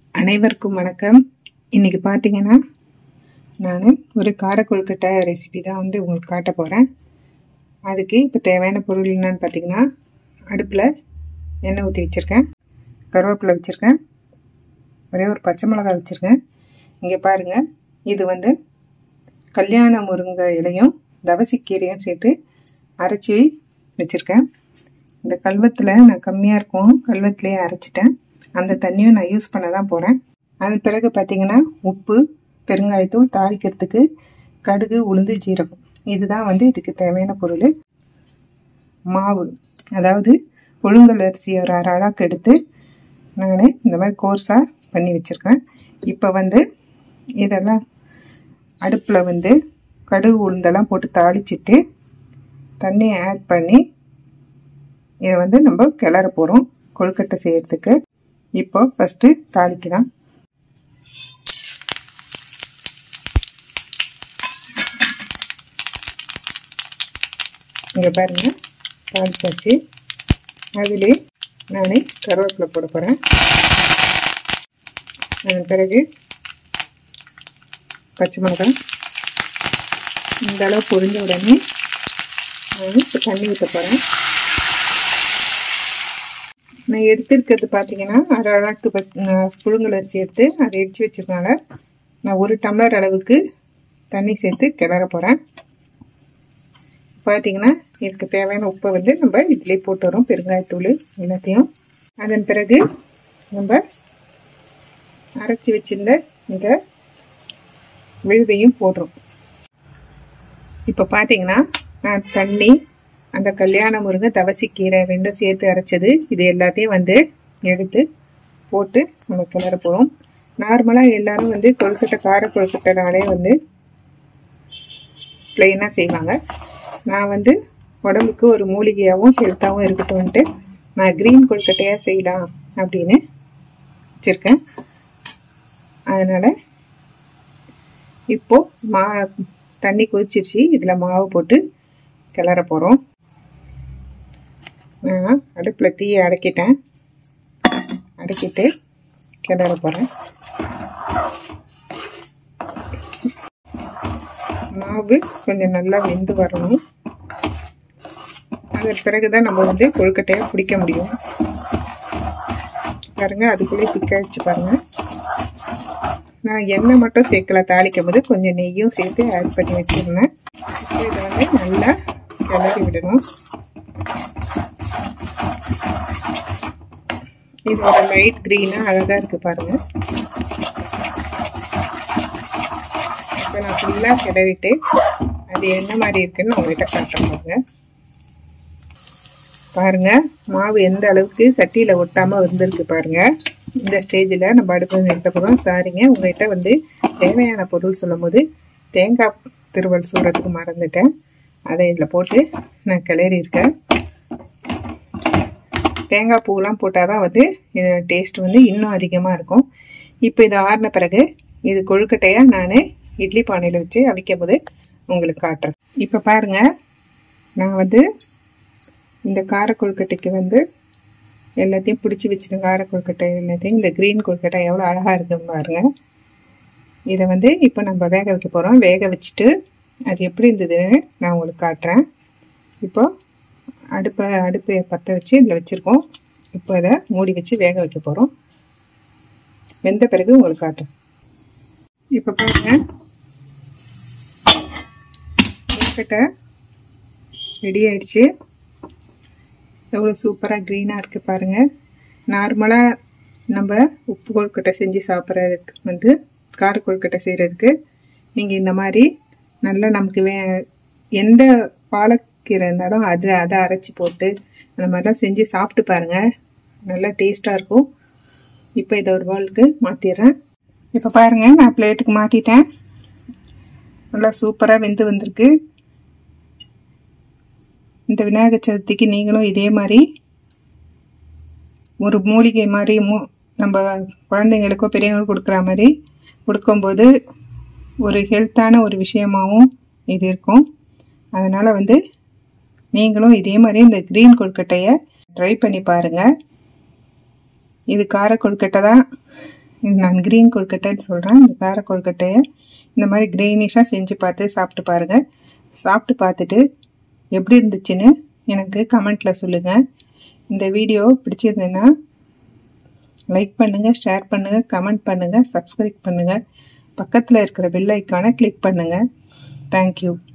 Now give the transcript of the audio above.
அனைவருக்கும் வணக்கம் இன்றைக்கி பார்த்தீங்கன்னா நான் ஒரு கார கொழுக்கட்டை ரெசிபி தான் வந்து உங்களுக்கு காட்ட போகிறேன் அதுக்கு இப்போ தேவையான பொருள் என்னன்னு பார்த்தீங்கன்னா அடுப்பில் எண்ணெய் ஊற்றி வச்சுருக்கேன் கருவேப்பிலை வச்சுருக்கேன் ஒரே ஒரு பச்சை மிளகாய் வச்சுருக்கேன் இங்கே பாருங்கள் இது வந்து கல்யாண முருங்கை இலையும் தவசிக்கீரையும் சேர்த்து அரைச்சி வச்சுருக்கேன் இந்த கல்வத்தில் நான் கம்மியாக இருக்கும் கல்வத்திலேயே அரைச்சிட்டேன் அந்த தண்ணியும் நான் யூஸ் பண்ண தான் போகிறேன் அது பிறகு பார்த்தீங்கன்னா உப்பு பெருங்காயத்தூள் தாளிக்கிறதுக்கு கடுகு உளுந்து ஜீரகம் இதுதான் வந்து இதுக்கு தேவையான பொருள் மாவு அதாவது புழுங்கல் அரிசி ஒரு அரை அழாக்கு எடுத்து நான் இந்த மாதிரி கோர்ஸாக பண்ணி வச்சுருக்கேன் இப்போ வந்து இதெல்லாம் அடுப்பில் வந்து கடுகு உளுந்தெல்லாம் போட்டு தாளிச்சிட்டு தண்ணியை ஆட் பண்ணி இதை வந்து நம்ம கிளற போகிறோம் கொழுக்கட்டை செய்கிறதுக்கு இப்போ ஃபஸ்ட்டு தாளிக்கலாம் இங்கே பாருங்கள் தாளிச்சாச்சு அதிலே நான் கருவேப்பிலை போட போகிறேன் அதன் பிறகு பச்சை மிளகாய் இந்த அளவு பொரிஞ்ச உடனே நான் இப்போ தண்ணி ஊற்ற போகிறேன் நான் எடுத்துருக்கிறது பார்த்தீங்கன்னா அரை அழகு புழுங்கல் அரிசி எடுத்து அதை இடித்து வச்சதுனால நான் ஒரு டம்ளர் அளவுக்கு தண்ணி சேர்த்து கிளற போகிறேன் பார்த்தீங்கன்னா இதுக்கு தேவையான உப்பை வந்து நம்ம இதிலே போட்டு வரோம் பெருங்காயத்தூள் எல்லாத்தையும் அதன் பிறகு நம்ம அரைச்சி வச்சிருந்த இந்த விழுதையும் போடுறோம் இப்போ பார்த்தீங்கன்னா நான் தண்ணி அந்த கல்யாண முருங்கை தவசிக்கீரை ரெண்டும் சேர்த்து அரைச்சது இது எல்லாத்தையும் வந்து எடுத்து போட்டு நம்ம கிளற போகிறோம் நார்மலாக எல்லாரும் வந்து கொழுக்கட்டை கார கொழுக்கட்டைனாலே வந்து பிளெயினாக செய்வாங்க நான் வந்து உடம்புக்கு ஒரு மூலிகையாகவும் ஹெல்த்தாகவும் இருக்கட்டும்ன்ட்டு நான் க்ரீன் கொழுக்கட்டையாக செய்யலாம் அப்படின்னு வச்சுருக்கேன் அதனால் இப்போது மா தண்ணி கொதிச்சிருச்சு இதில் மாவு போட்டு கிளற போகிறோம் நான் அடுப்பில் தீயை அடக்கிட்டேன் அடக்கிட்டு கிளற போகிறேன் மாவு கொஞ்சம் நல்லா வெந்து வரணும் அதன் பிறகு தான் நம்ம வந்து கொழுக்கட்டையை பிடிக்க முடியும் பாருங்க அதுக்குள்ளே திக்காயிடுச்சு பாருங்க நான் எண்ணெய் மட்டும் சேர்க்கல தாளிக்கும் போது கொஞ்சம் நெய்யும் சேர்த்து ஆட் பண்ணி வச்சிருந்தேன் இதை வந்து நல்லா கிளறி விடணும் இது ஒரு லைட் க்ரீனாக அழகாக இருக்குது பாருங்கள் இப்போ நான் ஃபுல்லாக கிளறிட்டு அது என்ன மாதிரி இருக்குன்னு உங்கள்கிட்ட காட்டுறேன் பாருங்க பாருங்கள் மாவு எந்த அளவுக்கு சட்டியில் ஒட்டாமல் வந்திருக்கு பாருங்கள் இந்த ஸ்டேஜில் நம்ம அடுப்பு நிறுத்த போகிறோம் சாரிங்க உங்கள்கிட்ட வந்து தேவையான பொருள் சொல்லும் போது தேங்காய் திருவள் சூறத்துக்கு மறந்துட்டேன் அதை இதில் போட்டு நான் கிளறி இருக்கேன் தேங்காய் பூவெலாம் போட்டால் தான் வந்து இதோட டேஸ்ட் வந்து இன்னும் அதிகமாக இருக்கும் இப்போ இது ஆறின பிறகு இது கொழுக்கட்டையாக நான் இட்லி பானையில் வச்சு அவிக்கும் போது உங்களுக்கு காட்டுறேன் இப்போ பாருங்கள் நான் வந்து இந்த கார கொழுக்கட்டைக்கு வந்து எல்லாத்தையும் பிடிச்சி வச்சுருங்க கார கொழுக்கட்டை எல்லாத்தையும் இந்த க்ரீன் கொழுக்கட்டை எவ்வளோ அழகாக இருக்குன்னு பாருங்கள் இதை வந்து இப்போ நம்ம வேக வைக்க போகிறோம் வேக வச்சுட்டு அது எப்படி இருந்ததுன்னு நான் உங்களுக்கு காட்டுறேன் இப்போது அடுப்பை அடுப்பை பற்ற வச்சு இதில் வச்சுருக்கோம் இப்போ இதை மூடி வச்சு வேக வைக்க போகிறோம் வெந்த பிறகு உங்களுக்கு காட்டுறேன் இப்போ பாருங்கள் கொழுக்கட்டை ரெடி ஆயிடுச்சு எவ்வளோ சூப்பராக க்ரீனாக இருக்குது பாருங்கள் நார்மலாக நம்ம உப்பு கொழுக்கட்டை செஞ்சு சாப்பிட்றதுக்கு வந்து கார கொழுக்கட்டை செய்கிறதுக்கு நீங்கள் இந்த மாதிரி நல்லா நமக்கு வே எந்த பாலக்கீரை இருந்தாலும் அது அதை அரைச்சி போட்டு அந்த மாதிரிலாம் செஞ்சு சாப்பிட்டு பாருங்கள் நல்லா டேஸ்ட்டாக இருக்கும் இப்போ இதை ஒரு பாலுக்கு மாற்றிடுறேன் இப்போ பாருங்கள் நான் பிளேட்டுக்கு மாற்றிட்டேன் நல்லா சூப்பராக வெந்து வந்திருக்கு இந்த விநாயகர் சதுர்த்திக்கு நீங்களும் இதே மாதிரி ஒரு மூலிகை மாதிரி மூ நம்ம குழந்தைங்களுக்கோ பெரியவங்களுக்கோ கொடுக்குற மாதிரி கொடுக்கும்போது ஒரு ஹெல்த்தான ஒரு விஷயமாகவும் இது இருக்கும் அதனால் வந்து நீங்களும் இதே மாதிரி இந்த க்ரீன் கொழுக்கட்டையை ட்ரை பண்ணி பாருங்கள் இது கார கொழுக்கட்டை தான் இது நான் க்ரீன் கொழுக்கட்டைன்னு சொல்கிறேன் இந்த கார கொழுக்கட்டையை இந்த மாதிரி க்ரீனிஷாக செஞ்சு பார்த்து சாப்பிட்டு பாருங்கள் சாப்பிட்டு பார்த்துட்டு எப்படி இருந்துச்சுன்னு எனக்கு கமெண்ட்டில் சொல்லுங்கள் இந்த வீடியோ பிடிச்சிருந்ததுன்னா லைக் பண்ணுங்கள் ஷேர் பண்ணுங்கள் கமெண்ட் பண்ணுங்கள் சப்ஸ்கிரைப் பண்ணுங்கள் பக்கத்தில் இருக்கிற பெல் ஐக்கானை கிளிக் பண்ணுங்கள் தேங்க்யூ